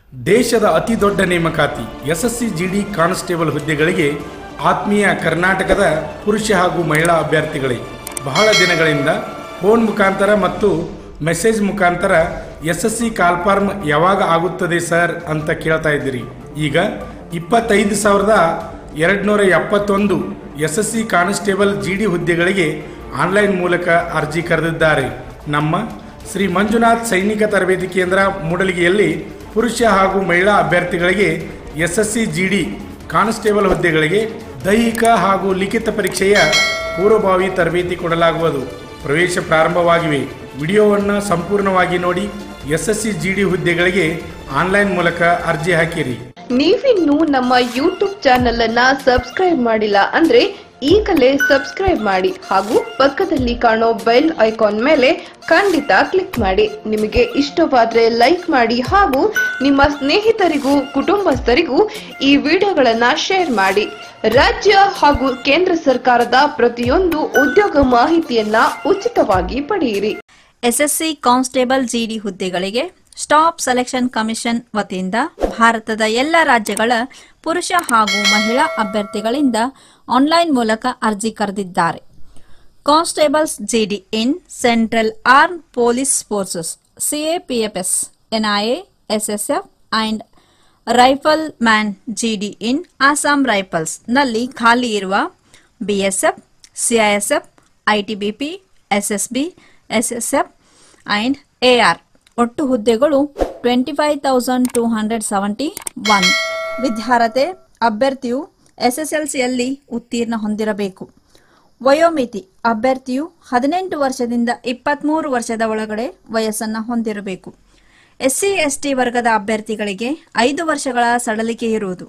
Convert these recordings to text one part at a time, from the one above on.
ದೇಶದ ಅತಿ ದೊಡ್ಡ ನೇಮಕಾತಿ ಎಸ್ಎಸ್ಸಿ ಜಿಡಿ ಕಾನ್ಸ್ಟೇಬಲ್ ಹುದ್ದೆಗಳಿಗೆ ಆತ್ಮೀಯ ಕರ್ನಾಟಕದ ಪುರುಷ ಹಾಗೂ ಮಹಿಳಾ ಅಭ್ಯರ್ಥಿಗಳೇ ಬಹಳ ದಿನಗಳಿಂದ ಫೋನ್ ಮುಖಾಂತರ ಮತ್ತು ಮೆಸೇಜ್ ಮುಖಾಂತರ ಎಸ್ಎಸ್ಸಿ ಕಾಲ್ಫಾರ್ಮ್ ಯಾವಾಗ ಆಗುತ್ತದೆ ಸರ್ ಅಂತ ಕೇಳ್ತಾ ಇದ್ದೀರಿ ಈಗ ಇಪ್ಪತ್ತೈದು ಸಾವಿರದ ಎರಡುನೂರ ಎಪ್ಪತ್ತೊಂದು ಎಸ್ಎಸ್ಸಿ ಕಾನ್ಸ್ಟೇಬಲ್ ಜಿಡಿ ಹುದ್ದೆಗಳಿಗೆ ಆನ್ಲೈನ್ ಮೂಲಕ ಅರ್ಜಿ ಕರೆದಿದ್ದಾರೆ ನಮ್ಮ ಶ್ರೀ ಮಂಜುನಾಥ್ ಸೈನಿಕ ತರಬೇತಿ ಕೇಂದ್ರ ಮೂಡಲಿಗೆಯಲ್ಲಿ ಪುರುಷ ಹಾಗೂ ಮಹಿಳಾ ಅಭ್ಯರ್ಥಿಗಳಿಗೆ ಎಸ್ಎಸ್ಸಿ ಜಿಡಿ ಕಾನ್ಸ್ಟೇಬಲ್ ಹುದ್ದೆಗಳಿಗೆ ದೈಹಿಕ ಹಾಗೂ ಲಿಖಿತ ಪರೀಕ್ಷೆಯ ಪೂರ್ವಭಾವಿ ತರಬೇತಿ ಕೊಡಲಾಗುವುದು ಪ್ರವೇಶ ಪ್ರಾರಂಭವಾಗಿವೆ ವಿಡಿಯೋವನ್ನು ಸಂಪೂರ್ಣವಾಗಿ ನೋಡಿ ಎಸ್ಎಸ್ಸಿ ಜಿಡಿ ಹುದ್ದೆಗಳಿಗೆ ಆನ್ಲೈನ್ ಮೂಲಕ ಅರ್ಜಿ ಹಾಕಿರಿ ನೀವಿನ್ನೂ ನಮ್ಮ ಯೂಟ್ಯೂಬ್ ಚಾನೆಲ್ ಅನ್ನ ಸಬ್ಸ್ಕ್ರೈಬ್ ಮಾಡಿಲ್ಲ ಅಂದ್ರೆ ಈಗಲೇ ಸಬ್ಸ್ಕ್ರೈಬ್ ಮಾಡಿ ಹಾಗೂ ಪಕ್ಕದಲ್ಲಿ ಕಾಣೋ ಬೆಲ್ ಐಕಾನ್ ಮೇಲೆ ಖಂಡಿತ ಕ್ಲಿಕ್ ಮಾಡಿ ನಿಮಗೆ ಇಷ್ಟವಾದ್ರೆ ಲೈಕ್ ಮಾಡಿ ಹಾಗೂ ನಿಮ್ಮ ಸ್ನೇಹಿತರಿಗೂ ಕುಟುಂಬಸ್ಥರಿಗೂ ಈ ವಿಡಿಯೋಗಳನ್ನ ಶೇರ್ ಮಾಡಿ ರಾಜ್ಯ ಹಾಗೂ ಕೇಂದ್ರ ಸರ್ಕಾರದ ಪ್ರತಿಯೊಂದು ಉದ್ಯೋಗ ಮಾಹಿತಿಯನ್ನ ಉಚಿತವಾಗಿ ಪಡೆಯಿರಿ ಎಸ್ಎಸ್ಸಿ ಕಾನ್ಸ್ಟೇಬಲ್ ಜಿಡಿ ಹುದ್ದೆಗಳಿಗೆ ಸ್ಟಾಪ್ ಸೆಲೆಕ್ಷನ್ ಕಮಿಷನ್ ವತಿಯಿಂದ ಭಾರತದ ಎಲ್ಲ ರಾಜ್ಯಗಳ ಪುರುಷ ಹಾಗೂ ಮಹಿಳಾ ಅಭ್ಯರ್ಥಿಗಳಿಂದ ಆನ್ಲೈನ್ ಮೂಲಕ ಅರ್ಜಿ ಕರೆದಿದ್ದಾರೆ constables GD in central arm police forces CAPFs NIA SSF and rifleman GD in Assam rifles ನಲ್ಲಿ ಖಾಲಿ ಇರುವ BSF CISF ITBP SSB SSF and AR ಒಟ್ಟು ಹುದ್ದೆಗಳು twenty five thousand two hundred seventy one ವಿದ್ಯಾರ್ಹತೆ ಅಭ್ಯರ್ಥಿಯು ಎಸ್ಎಸ್ಎಲ್ಸಿಯಲ್ಲಿ ಉತ್ತೀರ್ಣ ಹೊಂದಿರಬೇಕು ವಯೋಮಿತಿ ಅಭ್ಯರ್ಥಿಯು ಹದಿನೆಂಟು ವರ್ಷದಿಂದ ಇಪ್ಪತ್ತ್ಮೂರು ವರ್ಷದ ಒಳಗಡೆ ವಯಸ್ಸನ್ನು ಹೊಂದಿರಬೇಕು ಎಸ್ಸಿ ಎಸ್ಟಿ ವರ್ಗದ ಅಭ್ಯರ್ಥಿಗಳಿಗೆ ಐದು ವರ್ಷಗಳ ಸಡಲಿಕೆ ಇರುವುದು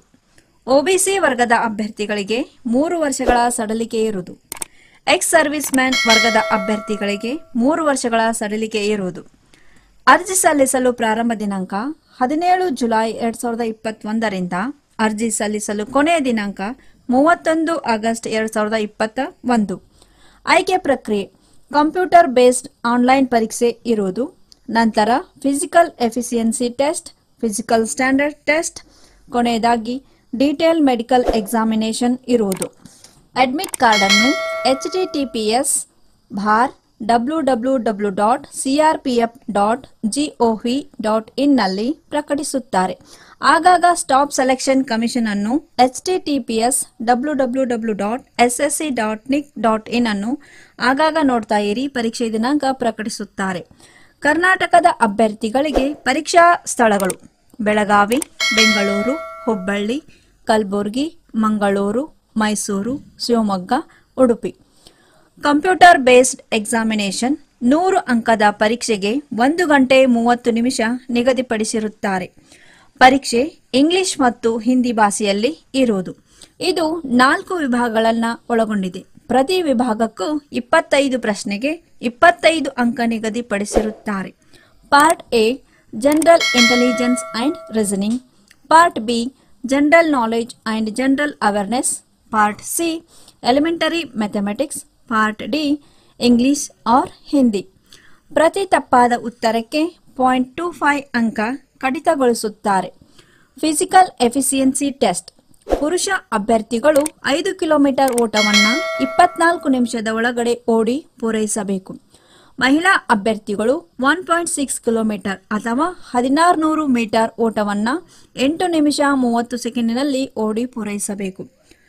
ಒಬಿಸಿ ವರ್ಗದ ಅಭ್ಯರ್ಥಿಗಳಿಗೆ ಮೂರು ವರ್ಷಗಳ ಸಡಲಿಕೆ ಇರುವುದು ಎಕ್ಸ್ ಸರ್ವಿಸ್ ಮ್ಯಾನ್ ವರ್ಗದ ಅಭ್ಯರ್ಥಿಗಳಿಗೆ ಮೂರು ವರ್ಷಗಳ ಸಡಲಿಕೆ ಇರುವುದು ಅರ್ಜಿ ಸಲ್ಲಿಸಲು ಪ್ರಾರಂಭ ದಿನಾಂಕ ಹದಿನೇಳು ಜುಲೈ ಎರಡ್ ಸಾವಿರದ ಇಪ್ಪತ್ತೊಂದರಿಂದ ಅರ್ಜಿ ಸಲ್ಲಿಸಲು ಕೊನೆಯ ದಿನಾಂಕ ಮೂವತ್ತೊಂದು ಆಗಸ್ಟ್ ಎರಡ್ ಸಾವಿರದ ಇಪ್ಪತ್ತ ಒಂದು ಆಯ್ಕೆ ಪ್ರಕ್ರಿಯೆ ಕಂಪ್ಯೂಟರ್ ಬೇಸ್ಡ್ ಆನ್ಲೈನ್ ಪರೀಕ್ಷೆ ಇರುವುದು ನಂತರ physical efficiency test physical standard test ಕೊನೆಯದಾಗಿ ಡೀಟೇಲ್ ಮೆಡಿಕಲ್ ಎಕ್ಸಾಮಿನೇಷನ್ ಇರುವುದು ಅಡ್ಮಿಟ್ ಕಾರ್ಡ್ ಅನ್ನು H T T P S bar W W W dot C R P F dot G O V dot ಇನ್ನಲ್ಲಿ ಪ್ರಕಟಿಸುತ್ತಾರೆ ಆಗಾಗ staff selection commission ಅನ್ನು H T T P S W W W dot S S C dot nic dot in ಅನ್ನು ಆಗಾಗ ನೋಡ್ತಾ ಇರಿ ಪರೀಕ್ಷೆ ದಿನಾಂಕ ಪ್ರಕಟಿಸುತ್ತಾರೆ ಕರ್ನಾಟಕದ ಅಭ್ಯರ್ಥಿಗಳಿಗೆ ಪರೀಕ್ಷಾ ಸ್ಥಳಗಳು Belagavi Bengaluru Hubballi Kalaburagi Mangaluru Mysuru Shivamogga Udupi computer based examination ನೂರು ಅಂಕದ ಪರೀಕ್ಷೆಗೆ ಒಂದು ಗಂಟೆ ಮೂವತ್ತು ನಿಮಿಷ ನಿಗದಿಪಡಿಸಿರುತ್ತಾರೆ ಪರೀಕ್ಷೆ ಇಂಗ್ಲಿಷ್ ಮತ್ತು ಹಿಂದಿ ಭಾಷೆಯಲ್ಲಿ ಇರುವುದು ಇದು ನಾಲ್ಕು ವಿಭಾಗಗಳನ್ನ ಒಳಗೊಂಡಿದೆ ಪ್ರತಿ ವಿಭಾಗಕ್ಕೂ ಇಪ್ಪತ್ತೈದು ಪ್ರಶ್ನೆಗೆ ಇಪ್ಪತ್ತೈದು ಅಂಕ ನಿಗದಿಪಡಿಸಿರುತ್ತಾರೆ part A general intelligence and reasoning part B general knowledge and general awareness part C elementary mathematics part D English or Hindi ಪ್ರತಿ ತಪ್ಪಾದ ಉತ್ತರಕ್ಕೆ ಪಾಯಿಂಟ್ ಟೂ ಫೈವ್ ಅಂಕ ಕಡಿತಗೊಳಿಸುತ್ತಾರೆ ಫಿಸಿಕಲ್ ಎಫಿಸಿಯನ್ಸಿ ಟೆಸ್ಟ್ ಪುರುಷ ಅಭ್ಯರ್ಥಿಗಳು ಐದು ಕಿಲೋಮೀಟರ್ ಓಟವನ್ನು ಇಪ್ಪತ್ನಾಲ್ಕು ನಿಮಿಷದ ಒಳಗಡೆ ಓಡಿ ಪೂರೈಸಬೇಕು ಮಹಿಳಾ ಅಭ್ಯರ್ಥಿಗಳು ಒನ್ ಪಾಯಿಂಟ್ ಸಿಕ್ಸ್ ಕಿಲೋಮೀಟರ್ ಅಥವಾ ಹದಿನಾರು ನೂರು ಮೀಟರ್ ಓಟವನ್ನು ಎಂಟು ನಿಮಿಷ ಮೂವತ್ತು ಸೆಕೆಂಡಿನಲ್ಲಿ ಓಡಿ ಪೂರೈಸಬೇಕು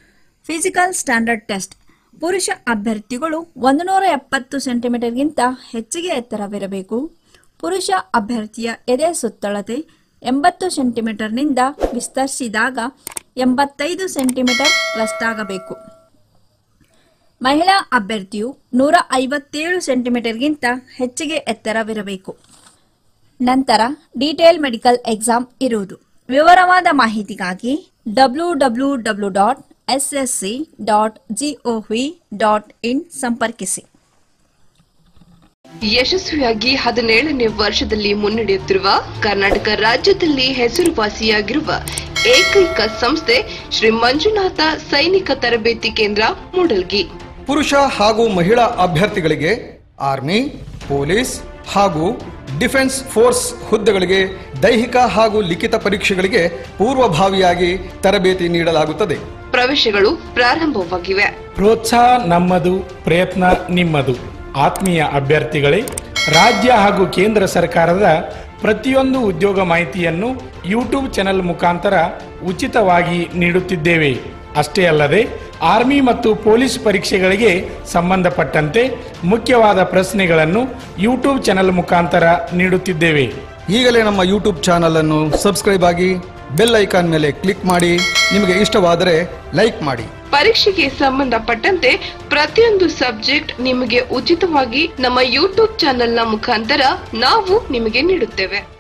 ಫಿಸಿಕಲ್ ಸ್ಟ್ಯಾಂಡರ್ಡ್ ಟೆಸ್ಟ್ ಪುರುಷ ಅಭ್ಯರ್ಥಿಗಳು ಒಂದು ನೂರ ಎಪ್ಪತ್ತು ಸೆಂಟಿಮೀಟರ್ಗಿಂತ ಹೆಚ್ಚಿಗೆ ಎತ್ತರವಿರಬೇಕು ಪುರುಷ ಅಭ್ಯರ್ಥಿಯ ಎದೆ ಸುತ್ತಳತೆ ಎಂಬತ್ತು ಸೆಂಟಿಮೀಟರ್ನಿಂದ ವಿಸ್ತರಿಸಿದಾಗ ಎಂಬತ್ತೈದು ಸೆಂಟಿಮೀಟರ್ ರಷ್ಟಾಗಬೇಕು ಮಹಿಳಾ ಅಭ್ಯರ್ಥಿಯು ನೂರ ಐವತ್ತೇಳು ಸೆಂಟಿಮೀಟರ್ಗಿಂತ ಹೆಚ್ಚಿಗೆ ಎತ್ತರವಿರಬೇಕು ನಂತರ ಡೀಟೇಲ್ ಮೆಡಿಕಲ್ ಎಕ್ಸಾಮ್ ಇರುವುದು ವಿವರವಾದ ಮಾಹಿತಿಗಾಗಿ W W W dot S S C dot G O V dot in ಸಂಪರ್ಕಿಸಿ ಯಶಸ್ವಿಯಾಗಿ ಹದಿನೇಳನೇ ವರ್ಷದಲ್ಲಿ ಮುನ್ನಡೆಯುತ್ತಿರುವ ಕರ್ನಾಟಕ ರಾಜ್ಯದಲ್ಲಿ ಹೆಸರುವಾಸಿಯಾಗಿರುವ ಏಕೈಕ ಸಂಸ್ಥೆ ಶ್ರೀ ಮಂಜುನಾಥ ಸೈನಿಕ ತರಬೇತಿ ಕೇಂದ್ರ ಮೂಡಲ್ಗಿ ಪುರುಷ ಹಾಗೂ ಮಹಿಳಾ ಅಭ್ಯರ್ಥಿಗಳಿಗೆ ಆರ್ಮಿ ಪೊಲೀಸ್ ಹಾಗೂ ಡಿಫೆನ್ಸ್ ಫೋರ್ಸ್ ಹುದ್ದೆಗಳಿಗೆ ದೈಹಿಕ ಹಾಗೂ ಲಿಖಿತ ಪರೀಕ್ಷೆಗಳಿಗೆ ಪೂರ್ವಭಾವಿಯಾಗಿ ತರಬೇತಿ ನೀಡಲಾಗುತ್ತದೆ ಪ್ರವೇಶಗಳು ಪ್ರಾರಂಭವಾಗಿವೆ ಪ್ರೋತ್ಸಾಹ ನಮ್ಮದು ಪ್ರಯತ್ನ ನಿಮ್ಮದು ಆತ್ಮೀಯ ಅಭ್ಯರ್ಥಿಗಳೇ ರಾಜ್ಯ ಹಾಗೂ ಕೇಂದ್ರ ಸರ್ಕಾರದ ಪ್ರತಿಯೊಂದು ಉದ್ಯೋಗ ಮಾಹಿತಿಯನ್ನು ಯೂಟ್ಯೂಬ್ ಚಾನೆಲ್ ಮುಖಾಂತರ ಉಚಿತವಾಗಿ ನೀಡುತ್ತಿದ್ದೇವೆ ಅಷ್ಟೇ ಅಲ್ಲದೆ ಆರ್ಮಿ ಮತ್ತು ಪೊಲೀಸ್ ಪರೀಕ್ಷೆಗಳಿಗೆ ಸಂಬಂಧಪಟ್ಟಂತೆ ಮುಖ್ಯವಾದ ಪ್ರಶ್ನೆಗಳನ್ನು ಯೂಟ್ಯೂಬ್ ಚಾನೆಲ್ ಮುಖಾಂತರ ನೀಡುತ್ತಿದ್ದೇವೆ ಈಗಲೇ ನಮ್ಮ ಯೂಟ್ಯೂಬ್ ಚಾನಲ್ ಅನ್ನು ಸಬ್ಸ್ಕ್ರೈಬ್ ಆಗಿ ಬೆಲ್ ಐಕಾನ್ ಮೇಲೆ ಕ್ಲಿಕ್ ಮಾಡಿ ನಿಮಗೆ ಇಷ್ಟವಾದರೆ ಲೈಕ್ ಮಾಡಿ ಪರೀಕ್ಷೆಗೆ ಸಂಬಂಧಪಟ್ಟಂತೆ ಪ್ರತಿಯೊಂದು ಸಬ್ಜೆಕ್ಟ್ ನಿಮಗೆ ಉಚಿತವಾಗಿ ನಮ್ಮ ಯೂಟ್ಯೂಬ್ ಚಾನೆಲ್ನ ಮುಖಾಂತರ ನಾವು ನಿಮಗೆ ನೀಡುತ್ತೇವೆ